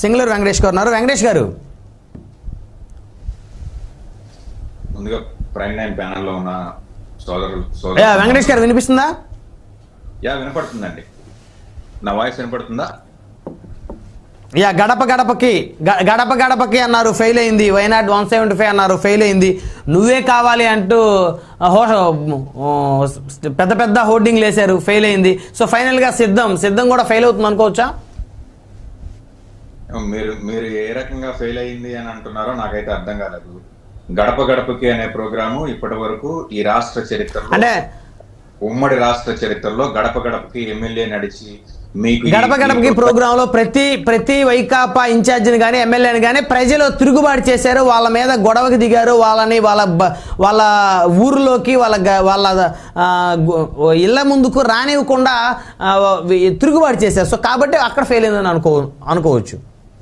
సింగళూరు వెంకటేష్ గారు ఉన్నారు వెంకటేష్ గారు ముందుగా ప్రైమ్ నైన్ ప్యానల్ లో ఉన్న సోదరులు యా, సోదరు వెంకటేష్ గారు వినిపిస్తుందా యా వినపడుతుందండి నా వాయిస్ వినపడుతుందా యా గడప గడపకి గ- గడప గడపకి అన్నారు ఫెయిల్ అయింది వైనాట్ వన్ సెవెంటీ ఫైవ్ అన్నారు ఫెయిల్ అయింది నువ్వే కావాలి అంటూ ఆ, హో ఓ, పెద్ద పెద్ద హోర్డింగ్లు వేశారు ఫెయిల్ అయింది సో ఫైనల్గా సిద్ధం సిద్ధం కూడా ఫెయిల్ అవుతుంది అనుకోవచ్చా మీరు మీరు ఏ రకంగా ఫెయిల్ అయింది అని అంటున్నారో నాకైతే అర్థం కాలేదు గడప గడపకి అనే ప్రోగ్రాము ఇప్పటి వరకు ఈ రాష్ట్ర చరిత్రలో అంటే ఉమ్మడి రాష్ట్ర చరిత్రలో గడప గడపకి ఎమ్మెల్యే నడిచి మీకు ఈ- గడప గడపకి ఈ- ప్రోగ్రామ్ లో ప్రతి ప్రతి వైకాపా ఇన్ఛార్జిని కానీ ఎమ్మెల్యేని కానీ ప్రజలు తిరుగుబాటు చేశారు వాళ్ళ మీద గొడవకి దిగారు వాళ్ళని వాళ్ళ బ- వాళ్ళ ఊరిలోకి వాళ్ళ గ- వాళ్ళ ఆ, గు- ఇళ్ళ ముందుకు రానివ్వకుండా ఆ, వి- తిరుగుబాటు చేశారు సో కాబట్టి అక్కడ ఫెయిల్ అయిందని అనుకో అనుకోవచ్చు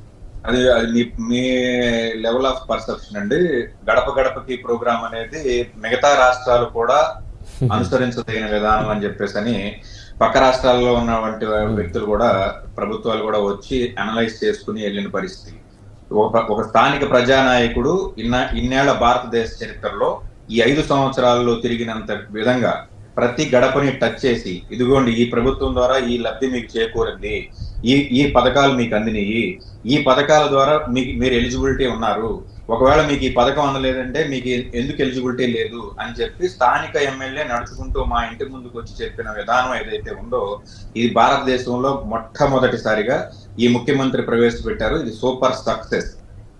అది అది మీ మీ లెవెల్ ఆఫ్ పర్సెప్షన్ అండి గడప గడపకి ప్రోగ్రామ్ అనేది మిగతా రాష్ట్రాలు కూడా అనుసరించదగిన విధానం అని చెప్పేసి అని పక్క రాష్ట్రాల్లో ఉన్నటువంటి వ్యక్తులు కూడా ప్రభుత్వాలు కూడా వచ్చి అనలైజ్ చేసుకుని వెళ్ళిన పరిస్థితి ఒక ఒక స్థానిక ప్రజానాయకుడు ఇన్న ఇన్నేళ్ల భారతదేశ చరిత్రలో ఈ ఐదు సంవత్సరాల్లో తిరిగినంత విధంగా ప్రతి గడపని టచ్ చేసి ఇదిగోండి ఈ ప్రభుత్వం ద్వారా ఈ లబ్ధి మీకు చేకూరింది ఈ ఈ పథకాలు మీకు అందినాయి ఈ పథకాల ద్వారా మీకు మీరు ఎలిజిబిలిటీ ఉన్నారు ఒకవేళ మీకు ఈ పథకం అందలేదంటే మీకు ఎందుకు ఎలిజిబిలిటీ లేదు అని చెప్పి స్థానిక ఎమ్మెల్యే నడుచుకుంటూ మా ఇంటి ముందుకు వచ్చి చెప్పిన విధానం ఏదైతే ఉందో ఇది భారతదేశంలో మొట్టమొదటిసారిగా ఈ ముఖ్యమంత్రి ప్రవేశపెట్టారు ఇది సూపర్ సక్సెస్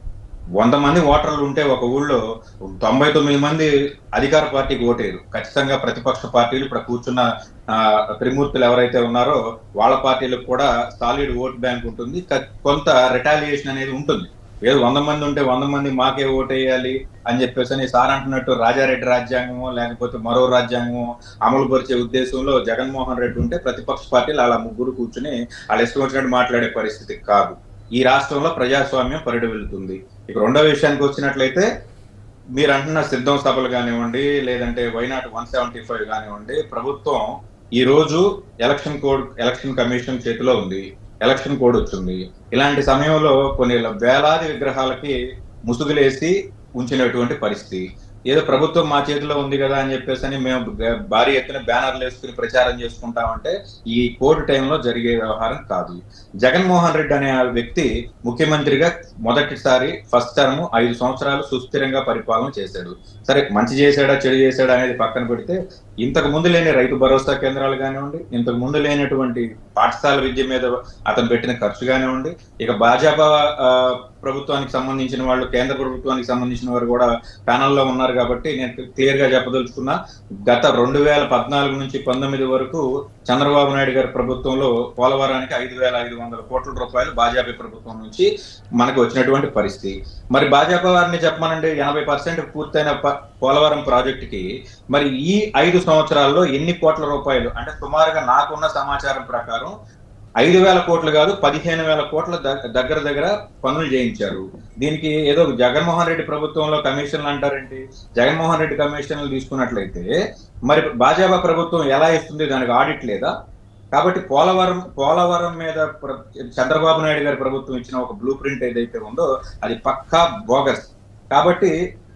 వంద మంది ఓటర్లు ఉంటే ఒక ఊళ్ళో తొంభై తొమ్మిది మంది అధికార పార్టీకి ఓటేరు ఖచ్చితంగా ప్రతిపక్ష పార్టీలు ఇప్పుడు కూర్చున్న ఆ, త్రిమూర్తులు ఎవరైతే ఉన్నారో వాళ్ళ పార్టీలకు కూడా సాలిడ్ ఓట్ బ్యాంక్ ఉంటుంది క- కొంత రిటాలియేషన్ అనేది ఉంటుంది ఏదో వంద మంది ఉంటే వంద మంది మాకే ఓటేయాలి అని చెప్పేసి అని సార్ అంటున్నట్టు రాజారెడ్డి రాజ్యాంగమో లేకపోతే మరో రాజ్యాంగమో అమలు పరిచే ఉద్దేశంలో జగన్మోహన్ రెడ్డి ఉంటే ప్రతిపక్ష పార్టీలు అలా ముగ్గురు కూర్చుని వాళ్ళు ఇష్టం వచ్చినట్టు మాట్లాడే పరిస్థితి కాదు ఈ రాష్ట్రంలో ప్రజాస్వామ్యం పరిడి వెళ్తుంది ఇక రెండో విషయానికి వచ్చినట్లయితే మీరు అంటున్న సిద్ధం సభలు కానివ్వండి లేదంటే వైనాట్ వన్ సెవెంటీ ఫైవ్ కానివ్వండి ప్రభుత్వం ఈ రోజు ఎలక్షన్ కోడ్ ఎలక్షన్ కమిషన్ చేతిలో ఉంది ఎలక్షన్ కోడ్ వచ్చింది ఇలాంటి సమయంలో కొన్ని వేలాది విగ్రహాలకి ముసుగులేసి ఉంచినటువంటి పరిస్థితి ఏదో ప్రభుత్వం మా చేతిలో ఉంది కదా అని చెప్పేసి అని మేము గ- భారీ ఎత్తున బ్యానర్లు వేసుకుని ప్రచారం చేసుకుంటామంటే ఈ కోవిడ్ టైంలో జరిగే వ్యవహారం కాదు జగన్మోహన్ రెడ్డి అనే ఆ వ్యక్తి ముఖ్యమంత్రిగా మొదటిసారి ఫస్ట్ టర్మ్ ఐదు సంవత్సరాలు సుస్థిరంగా పరిపాలన చేశాడు సరే మంచి చేశాడా చెడు చేశాడా అనేది పక్కన పెడితే ఇంతకు ముందు లేని రైతు భరోసా కేంద్రాలు కానివ్వండి ఇంతకు ముందు లేనటువంటి పాఠశాల విద్య మీద అతను పెట్టిన ఖర్చు కానివ్వండి ఇక భాజపా ఆ, ప్రభుత్వానికి సంబంధించిన వాళ్ళు కేంద్ర ప్రభుత్వానికి సంబంధించిన వారు కూడా ప్యానల్లో ఉన్నారు కాబట్టి నేను క్లియర్ గా చెప్పదలుచుకున్నా గత రెండు వేల పద్నాలుగు నుంచి పంతొమ్మిది వరకు చంద్రబాబు నాయుడు గారి ప్రభుత్వంలో పోలవరానికి ఐదు వేల ఐదు వందల కోట్ల రూపాయలు భాజపా ప్రభుత్వం నుంచి మనకు వచ్చినటువంటి పరిస్థితి మరి భాజపా వారిని చెప్పమనండి ఎనభై పర్సెంట్ పూర్తయిన ప- పోలవరం ప్రాజెక్టుకి మరి ఈ ఐదు సంవత్సరాల్లో ఎన్ని కోట్ల రూపాయలు అంటే సుమారుగా నాకున్న సమాచారం ప్రకారం ఐదు వేల కోట్లు కాదు పదిహేను వేల కోట్ల దగ్- దగ్గర దగ్గర పనులు చేయించారు దీనికి ఏదో జగన్మోహన్ రెడ్డి ప్రభుత్వంలో కమిషన్లు అంటారేంటి జగన్మోహన్ రెడ్డి కమిషన్లు తీసుకున్నట్లయితే మరి భాజపా ప్రభుత్వం ఎలా ఇస్తుంది దానికి ఆడిట్ లేదా కాబట్టి పోలవరం పోలవరం మీద ప్ర- చంద్రబాబు నాయుడు గారి ప్రభుత్వం ఇచ్చిన ఒక బ్లూ ప్రింట్ ఏదైతే ఉందో అది పక్కా బోగస్ కాబట్టి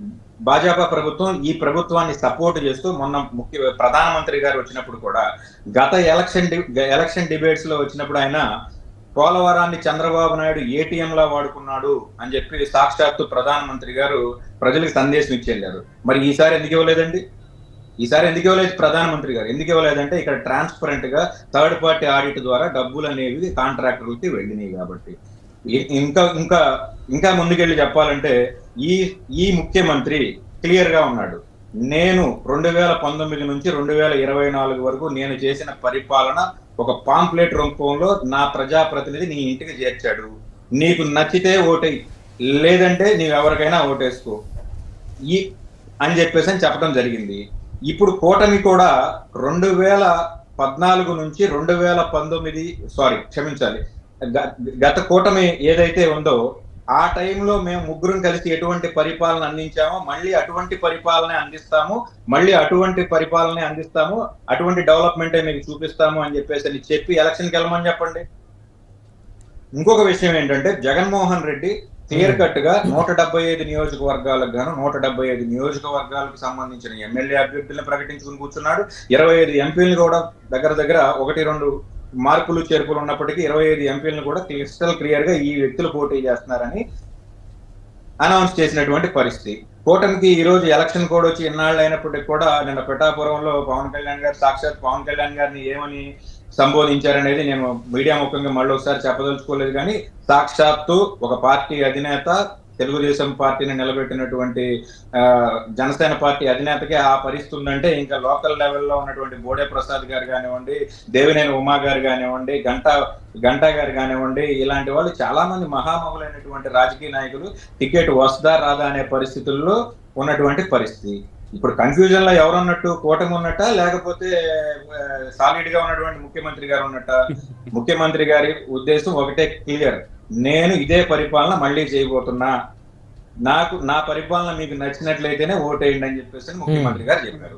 భాజపా ప్రభుత్వం ఈ ప్రభుత్వాన్ని సపోర్ట్ చేస్తూ మొన్న ముఖ్య ప్రధానమంత్రి గారు వచ్చినప్పుడు కూడా గత ఎలక్షన్ డి- ఎలక్షన్ డిబేట్స్ లో వచ్చినప్పుడు ఆయన పోలవరాన్ని చంద్రబాబు నాయుడు ఏటీఎం లా వాడుకున్నాడు అని చెప్పి సాక్షాత్తు ప్రధానమంత్రి గారు ప్రజలకు సందేశం ఇచ్చి వెళ్ళారు మరి ఈసారి ఎందుకు ఇవ్వలేదండి ఈసారి ఎందుకు ఇవ్వలేదు ప్రధానమంత్రి గారు ఎందుకు ఇవ్వలేదంటే ఇక్కడ ట్రాన్స్పరెంట్ గా థర్డ్ పార్టీ ఆడిట్ ద్వారా డబ్బులు అనేవి కాంట్రాక్టర్లకి వెళ్ళినాయి కాబట్టి ఇ- ఇంకా ఇంకా ఇంకా ముందుకెళ్ళి చెప్పాలంటే ఈ ఈ ముఖ్యమంత్రి క్లియర్ గా ఉన్నాడు నేను రెండు వేల పంతొమ్మిది నుంచి రెండు వేల ఇరవై నాలుగు వరకు నేను చేసిన పరిపాలన ఒక పాంప్లెట్ రూపంలో నా ప్రజాప్రతినిధి నీ ఇంటికి చేర్చాడు నీకు నచ్చితే ఓటేయి లేదంటే నీవు ఎవరికైనా ఓటేసుకో ఈ అని చెప్పేసి అని చెప్పడం జరిగింది ఇప్పుడు కూటమి కూడా రెండు వేల పద్నాలుగు నుంచి రెండు వేల పంతొమ్మిది సారీ క్షమించాలి గ- గత కూటమి ఏదైతే ఉందో ఆ టైంలో మేము ముగ్గురం కలిసి ఎటువంటి పరిపాలన అందించామో మళ్ళీ అటువంటి పరిపాలన అందిస్తాము మళ్ళీ అటువంటి పరిపాలన అందిస్తాము అటువంటి డెవలప్మెంట్ మీకు చూపిస్తాము అని చెప్పేసి అని చెప్పి ఎలక్షన్కి వెళ్ళమని చెప్పండి ఇంకొక విషయం ఏంటంటే జగన్మోహన్ రెడ్డి క్లియర్ కట్ గా నూట డెబ్బై ఐదు నియోజకవర్గాలకు గాను నూట డెబ్బై ఐదు నియోజకవర్గాలకు సంబంధించిన ఎమ్మెల్యే అభ్యర్థులను ప్రకటించుకుని కూర్చున్నాడు ఇరవై ఐదు ఎంపీలను కూడా దగ్గర దగ్గర ఒకటి రెండు మార్పులు చేర్పులు ఉన్నప్పటికీ ఇరవై ఐదు ఎంపీలను కూడా క్రిస్టల్ క్లియర్ గా ఈ వ్యక్తులు పోటీ చేస్తున్నారని అనౌన్స్ చేసినటువంటి పరిస్థితి కూటమికి ఈ రోజు ఎలక్షన్ కోడ్ వచ్చి ఇన్నాళ్ళు అయినప్పటికీ కూడా నిన్న పిఠాపురంలో పవన్ కళ్యాణ్ గారు సాక్షాత్ పవన్ కళ్యాణ్ గారిని ఏమని సంబోధించారనేది నేను మీడియా ముఖంగా మళ్ళీ ఒకసారి చెప్పదలుచుకోలేదు కానీ సాక్షాత్తు ఒక పార్టీ అధినేత తెలుగుదేశం పార్టీని నిలబెట్టినటువంటి ఆ, జనసేన పార్టీ అధినేతకి ఆ పరిస్థితి ఉందంటే ఇంకా లోకల్ లెవెల్లో ఉన్నటువంటి బోడే ప్రసాద్ గారు కానివ్వండి దేవినేని ఉమా గారు కానివ్వండి గంటా గంటా గారు కానివ్వండి ఇలాంటి వాళ్ళు చాలా మంది మహామహులైనటువంటి రాజకీయ నాయకులు టికెట్ వస్తుందా రాదా అనే పరిస్థితుల్లో ఉన్నటువంటి పరిస్థితి ఇప్పుడు కన్ఫ్యూజన్ లో ఎవరున్నట్టు కూటమి ఉన్నట్ట లేకపోతే సాలిడ్ గా ఉన్నటువంటి ముఖ్యమంత్రి గారు ఉన్నట్ట ముఖ్యమంత్రి గారి ఉద్దేశం ఒకటే క్లియర్ నేను ఇదే పరిపాలన మళ్ళీ చేయబోతున్నా నాకు నా పరిపాలన మీకు నచ్చినట్లయితేనే ఓటేయండి అని చెప్పేసి ముఖ్యమంత్రి గారు చెప్పారు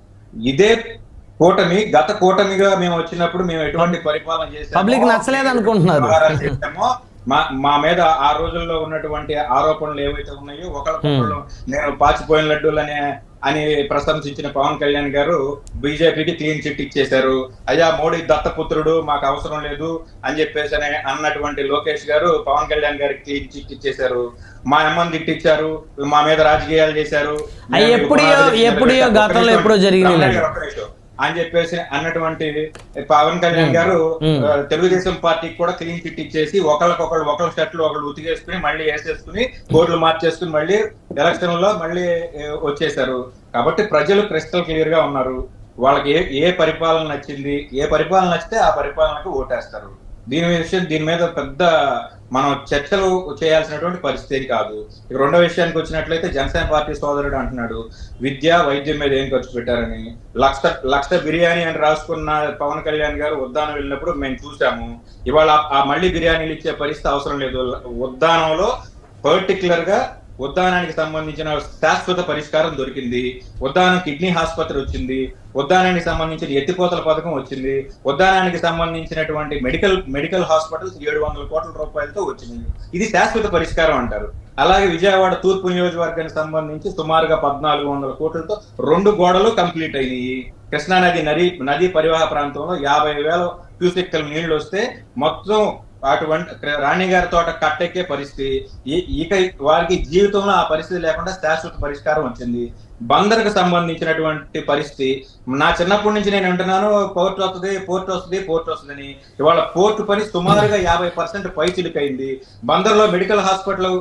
ఇదే కూటమి గత కూటమిగా మేము వచ్చినప్పుడు మేము ఎటువంటి పరిపాలన చేసామో, Public నచ్చలేదు అనుకుంటున్నారు. వ్యవహారాలు చేసామో, మా మా మీద ఆ రోజుల్లో ఉన్నటువంటి ఆరోపణలు ఏవైతే ఉన్నాయో ఒకళ్ళకొకళ్ళు నేను పాచిపోయిన లడ్డూలనే అని ప్రశంసించిన పవన్ కళ్యాణ్ గారు బీజేపీకి క్లీన్ చిట్ ఇచ్చేశారు అయ్యా మోడీ దత్తపుత్రుడు మాకు అవసరం లేదు అని చెప్పేసి అని అన్నటువంటి లోకేష్ గారు పవన్ కళ్యాణ్ గారికి క్లీన్ చిట్ ఇచ్చేశారు మా అమ్మని తిట్టించారు మా మీద రాజకీయాలు చేశారు అయ్యి ఎప్పుడో- ఎప్పుడో గతంలో ఎప్పుడో జరిగినాయి రమణ గారు, ఒక్క నిమిషం. అని చెప్పేసి అన్నటువంటి పవన్ కళ్యాణ్ గారు మ్మ్. ఆ, తెలుగుదేశం పార్టీకి కూడా క్లీన్ చిట్ ఇచ్చేసి ఒకళ్ళకొకళ్ళు ఒకళ్ళ షర్ట్లు ఒకళ్ళు ఉతికేసుకుని మళ్ళీ వేసేసుకుని కోట్లు మార్చేసుకుని మళ్ళీ ఎలక్షన్ లో మళ్ళీ ఏ, వచ్చేసారు కాబట్టి ప్రజలు క్రిస్టల్ క్లియర్ గా ఉన్నారు వాళ్ళకి ఏ ఏ పరిపాలన నచ్చింది ఏ పరిపాలన నచ్చితే ఆ పరిపాలనకు ఓటేస్తారు దీని విషయం దీని మీద పెద్ద మనం చర్చలు చేయాల్సినటువంటి పరిస్థితి కాదు ఇక రెండో విషయానికి వచ్చినట్లయితే జనసేన పార్టీ సోదరుడు అంటున్నాడు విద్య వైద్యం మీద ఏం ఖర్చు పెట్టారని లక్ష లక్ష బిర్యానీ అని రాసుకున్న పవన్ కళ్యాణ్ గారు ఉద్దానం వెళ్ళినప్పుడు మేము చూసాము ఇవాళ ఆ- ఆ మళ్ళీ బిర్యానీలు ఇచ్చే పరిస్థితి అవసరం లేదు ఉద్దానంలో పర్టికులర్ గా ఉద్దానానికి సంబంధించిన శాశ్వత పరిష్కారం దొరికింది ఉద్దానం కిడ్నీ ఆసుపత్రి వచ్చింది ఉద్దానానికి సంబంధించిన ఎత్తిపోతల పథకం వచ్చింది ఉద్దానానికి సంబంధించినటువంటి మెడికల్ మెడికల్ హాస్పిటల్స్ ఏడు వందల కోట్ల రూపాయలతో వచ్చినాయి ఇది శాశ్వత పరిష్కారం అంటారు అలాగే విజయవాడ తూర్పు నియోజకవర్గానికి సంబంధించి సుమారుగా పద్నాలుగు వందల కోట్లతో రెండు గోడలు కంప్లీట్ అయినాయి కృష్ణానది నది నదీ పరివాహ ప్రాంతంలో యాభై వేల క్యూసెక్కల నీళ్లు వస్తే మొత్తం అటువంటి రాణి గారి తోట కట్టెక్కే పరిస్థితి ఈ- ఇక వారికి జీవితంలో ఆ పరిస్థితి లేకుండా శాశ్వత పరిష్కారం వచ్చింది బందర్కు సంబంధించినటువంటి పరిస్థితి నా చిన్నప్పటి నుంచి నేను వింటున్నాను పోర్ట్ వస్తుంది పోర్ట్ వస్తుంది పోర్ట్ వస్తుందని ఇవాళ పోర్ట్ పని సుమారుగా యాభై పర్సెంట్ పైచిలుకైంది బందర్లో మెడికల్ హాస్పిటల్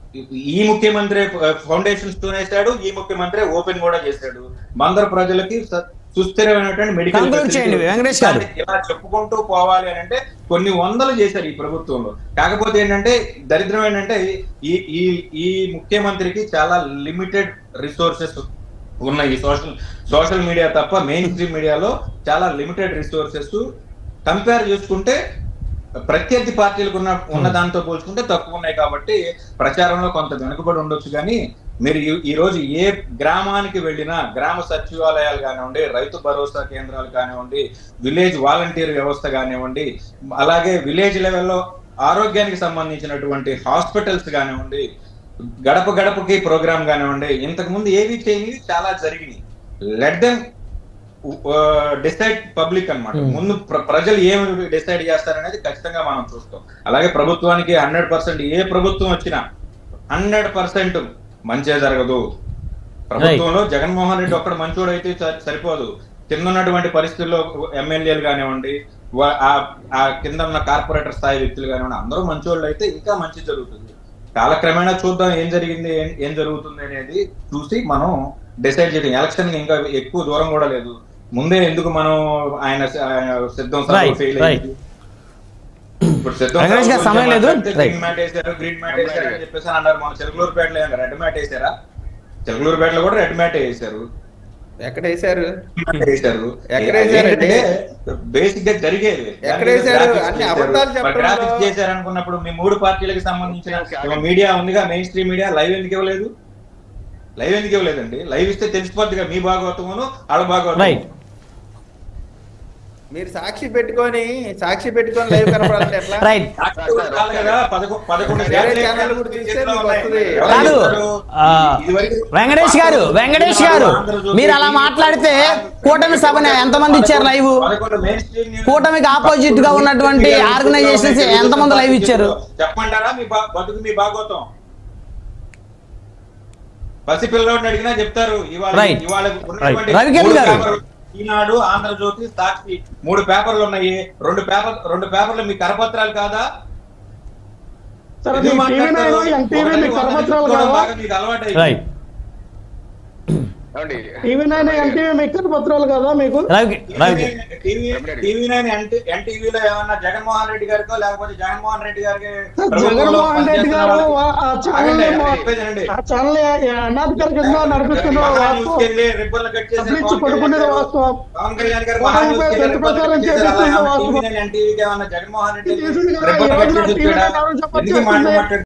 ఈ ముఖ్యమంత్రి ఫౌండేషన్ స్టోన్ వేశాడు ఈ ముఖ్యమంత్రి ఓపెన్ కూడా చేశాడు బందర్ ప్రజలకి స- సుస్థిరమైనటువంటి మెడికల్ Conclude చేయండి, వెంకటేష్ గారు. ఇలా చెప్పుకుంటూ పోవాలి అని అంటే కొన్ని వందలు చేశారు ఈ ప్రభుత్వంలో కాకపోతే ఏంటంటే దరిద్రం ఏంటంటే ఈ ఈ ఈ ముఖ్యమంత్రికి చాలా లిమిటెడ్ రిసోర్సెస్ ఉన్నాయి ఈ సోషల్ సోషల్ మీడియా తప్ప మెయిన్ స్ట్రీమ్ మీడియాలో చాలా లిమిటెడ్ రిసోర్సెస్ కంపేర్ చేసుకుంటే ప్రత్యర్థి పార్టీలకు ఉన్న ఉన్న దాంతో పోల్చుకుంటే తక్కువ ఉన్నాయి కాబట్టి ప్రచారంలో కొంత వెనుకబడి ఉండొచ్చు కానీ మీరు ఈ- ఈ రోజు ఏ గ్రామానికి వెళ్ళినా గ్రామ సచివాలయాలు కానివ్వండి రైతు భరోసా కేంద్రాలు కానివ్వండి విలేజ్ వాలంటీర్ వ్యవస్థ కానివ్వండి అలాగే విలేజ్ లెవెల్లో ఆరోగ్యానికి సంబంధించినటువంటి హాస్పిటల్స్ కానివ్వండి గడప గడపకి ప్రోగ్రామ్ కానివ్వండి ఇంతకు ముందు ఏవి చేయని చాలా జరిగినాయి లెట్ దెమ్ డిసైడ్ పబ్లిక్ అన్నమాట Hmm. ముందు ప్ర- ప్రజలు ఏమి డిసైడ్ చేస్తారనేది ఖచ్చితంగా మనం చూస్తాం అలాగే ప్రభుత్వానికి హండ్రెడ్ పర్సెంట్ ఏ ప్రభుత్వం వచ్చినా హండ్రెడ్ పర్సెంట్ మంచే జరగదు ప్రభుత్వంలో జగన్మోహన్ రెడ్డి ఒక్కడ మంచోడు అయితే స- సరిపోదు కింద ఉన్నటువంటి పరిస్థితుల్లో ఎమ్మెల్యేలు కానివ్వండి వా- ఆ- ఆ కింద ఉన్న కార్పొరేటర్ స్థాయి వ్యక్తులు కానివ్వండి అందరూ మంచోళ్ళు అయితే ఇంకా మంచి జరుగుతుంది కాలక్రమేణా చూద్దాం ఏం జరిగింది ఏం- ఏం జరుగుతుంది అనేది చూసి మనం డిసైడ్ చేయడం ఎలక్షన్ ఇంకా ఎక్కువ దూరం కూడా లేదు ముందే ఎందుకు మనం ఆయన ఆయన సిద్ధం Right, ఫెయిల్ right. అయింది ఇప్పుడు సిద్ధం వెంకటేష్ గారు సమయం లేదు. Green Right. మ్యాట్ వేసారు గ్రీన్ మ్యాట్ వేసారు అని చెప్పేసి అన్నారు మన చిలకలూరుపేటలో ఏమన్నా రెడ్ మ్యాట్ వేసారా చిలకలూరుపేటలో కూడా రెడ్ మ్యాట్ వేసారు ఎక్కడ వేశారు వేశారు ఎక్కడ వేశారండి? బేసిక్ గా జరిగేది ఎక్కడ వేశారు? అన్ని అబద్ధాలు చెప్పడంలో- గ్రాఫిక్స్ చేశారు అనుకున్నప్పుడు మీ మూడు పార్టీలకు సంబంధించిన మీడియా ఉందిగా మెయిన్ స్ట్రీమ్ మీడియా లైవ్ ఎందుకు ఇవ్వలేదు లైవ్ ఎందుకు ఇవ్వలేదండి లైవ్ ఇస్తే తెలిసిపోద్దిగా మీ భాగవతమును వాళ్ళ భాగవతం రైట్ మీరు సాక్షి పెట్టుకొని సాక్షి పెట్టుకొని లైవ్ కనపడాలంటే ఎట్లా రైట్ సాక్షి కూడా కాదు కదా, పదకొ- పదకొండు వేరే శాతం ఛానల్ కూడా తీస్తే చేతిలో మీకు ఉన్నాయి. వస్తుంది. ఎవరు కాదు చేస్తారు? ఆ, ఇదివరకు- వెంకటేష్ గారు వెంకటేష్ గారు మీరు అలా మాట్లాడితే కూటమి సభని ఎంతమంది ఇచ్చారు లైవ్ పదకొండు మెయిన్ స్ట్రీమ్ న్యూస్ కూటమికి ఆపోజిట్ గా ఉన్నటువంటి ఆర్గనైజేషన్స్ ఎంతమంది లైవ్ ఇచ్చారు చెప్పమంటారా మీ బా- బతుకు మీ భాగవతం పసిపిల్లోడిని అడిగినా చెప్తారు ఇవాళ Right. ఇవాళ ఉన్నటువంటి Right. రవికిరణ్ మూడు గారు. పేపర్లు, ఈనాడు ఆంధ్రజ్యోతి సాక్షి మూడు పేపర్లు ఉన్నాయి రెండు పేపర్ రెండు పేపర్లు మీ కరపత్రాలు కాదా సరే ఎందుకు మీ టీవీ మాట్లాడతారు? నైన్ ఎన్టీవీ ఒకరిని మీకు ఒకరిని కరపత్రాలు తిట్టుకోవడం కావా బాగా మీకు అలవాటు అయిపోయింది. రైట్ టీవీ నైన్ ఎన్టీవీ మీకు కరపత్రాలు కదా మీకు Ravi Ravi TV TV nine ఎన్టీవీలో ఏమన్నా జగన్మోహన్ రెడ్డి గారికో లేకపోతే జగన్మోహన్ రెడ్డి గారికి సార్, ప్రభుత్వంలో జగన్మోహన్ రెడ్డి పనిచేస్తున్న గారు వాళ్ళకి- వా- ఆ ఛానల్ ఆగండి, ఏమో- చెప్పేదేనండి. ఆ ఛానల్ అనాధికారికంగా నడిపిస్తున్న మహా వాస్తవం న్యూస్కి వెళ్ళి రిబ్బన్లు కట్ చేసే డబ్బులు ఇచ్చి పవన్ కళ్యాణ్ పడుకునేది గారు- వాస్తవం. పవన్ కళ్యాణ్ గారు పవన్ మహా న్యూస్కి కళ్యాణ్ వెళ్ళి రిబ్బన్లు ప్రచారం కట్ చేశారు. అలా చేపిస్తున్న ఏమన్నా వాస్తవం. టీవీ నైన్, ఎన్టీవీకి ఏమన్నా జగన్మోహన్ రెడ్డి ఇది చేసింది కదా, రిబ్బన్లు కట్ ఎవరన్నా చేసి టీవీ ఇచ్చాడా? నైన్ ఎవరు చెప్పొచ్చు ఎందుకు మాట చేస్తుంది? మాట్లాడు